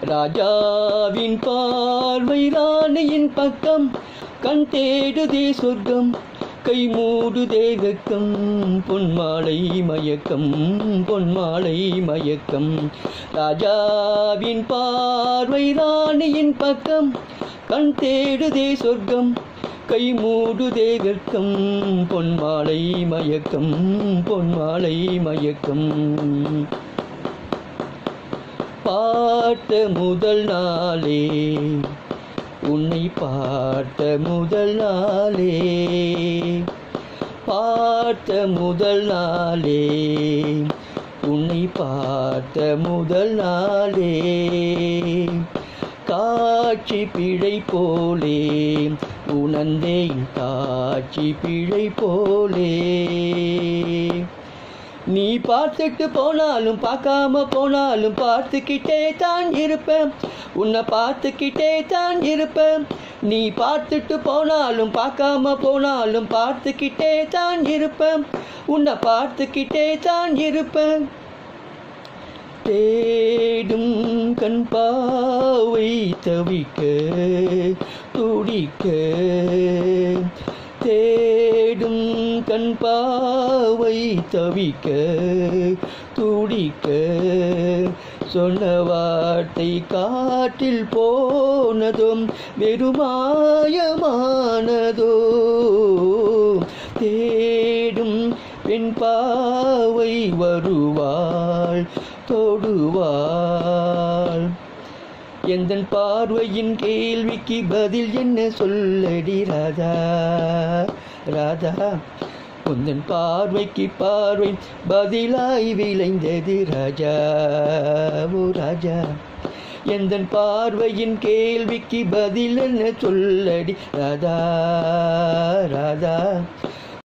ராஜாவின் பார்வை ராணியின் பக்கம் கண் தேடுதே சொர்க்கம் கை மூடுதே வெக்கம் பொன்மாலை மயக்கம் பொன்மாலை மயக்கம் ராஜாவின் பார்வை ராணியின் பக்கம் கண் தேடுதே சொர்க்கம் கை மூடுதே வெட்கம் பொன்மாலை மயக்கம் பொன்மாலை மயக்கம் பார்த்த முதல் நாளே உன்னை பார்த்த முதல் நாளே பார்த்த முதல் நாளே உன்னை பார்த்த முதல் நாளே காட்சி பிழை போலே உணர்ந்தேன் காட்சி பிழை போலே நீ பார்த்துட்டு போனாலும் பார்க்காம போனாலும் பார்த்துக்கிட்டே தான் இருப்பேன் உன்னை பார்த்துக்கிட்டே தான் இருப்பேன் நீ பார்த்துட்டு போனாலும் பார்க்காம போனாலும் பார்த்துக்கிட்டே தான் இருப்பேன் உன்னை பார்த்துக்கிட்டே தான் இருப்பேன் தேடும் கண் பாவை தவிக்க துடிக்க தேடும் கண் பாவை தவிக்க துடிக்க சொன்ன வார்த்தை காற்றில் போனதும் வெறுமாயமானதோ தேடும் பெண் பாவை வருவாள் தொடுவாள் எந்தன் பார்வையின் கேள்விக்கு பதில் என்ன சொல்லடி ராதா ராதா உந்தன் பார்வைக்கு பார்வை பதிலாய் விளைந்தது ராஜா ஓ ராஜா எந்தன் பார்வையின் கேள்விக்கு பதில் என்ன சொல்லடி ராதா ராதா